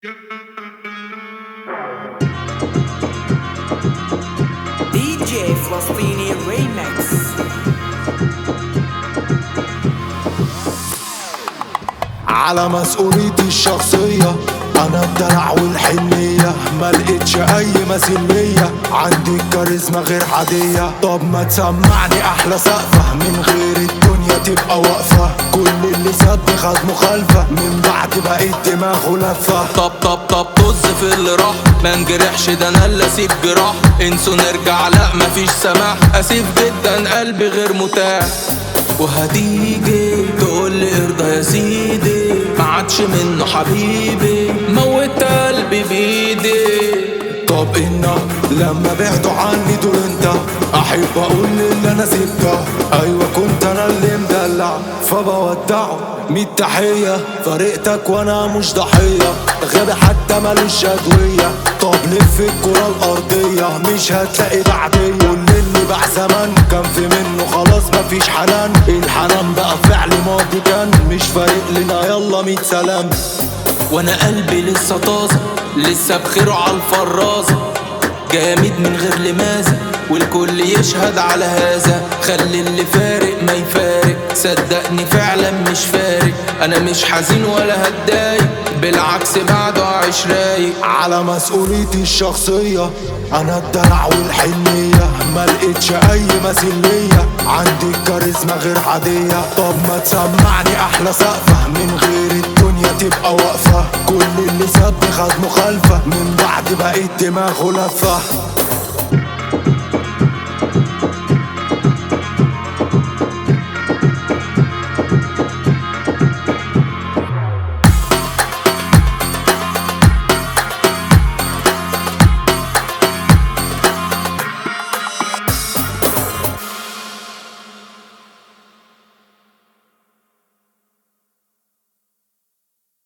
DJ فلسطيني ريمكس على مسؤوليتي الشخصية أنا الدلع والحنية ما لقيتش أي مثيل ليا عندي كاريزما غير عادية طب ما تسمعني أحلى سقفة من غير الدنيا تبقى واقفة كل اللي سد خد مخالفة من بعد بقيت دماغه لفة طب طب طب طز في اللي راح ما نجرحش ده انا اللي اسيب جراح انسوا نرجع لا مفيش سماح اسيب جدا قلبي غير متاح وهتيجي تقول لي ارضى يا سيدي ما عادش منه حبيبي موت قلبي بايدي طب إنا لما بعدوا عني دول انت احب اقول اللي انا سبته ايوه كنت انا اللي مدلع فبودعه ميت تحية فرقتك وانا مش ضحية غبي حتى ملوش ادوية طب لف الكرة الارضية مش هتلاقي بعدية كل اللي باع زمان كان في منه خلاص مفيش حنان الحنان بقى فعل ماضي كان مش فارق لنا يلا ميت سلام وانا قلبي لسه طازه لسه بخيره على الفرازه جامد من غير لمازه والكل يشهد على هذا خلي اللي فارق ما يفارق صدقني فعلا مش فارق انا مش حزين ولا هتضايق بالعكس بعده عايش رايق على مسؤوليتي الشخصية أنا الدلع والحنية ما لقيتش أي مثيل ليا عندي كاريزما غير عادية طب ما تسمعني أحلى سقفة من غير الدنيا تبقى واقفة كل اللي سد خد مخالفة من بعد بقيت دماغه لفة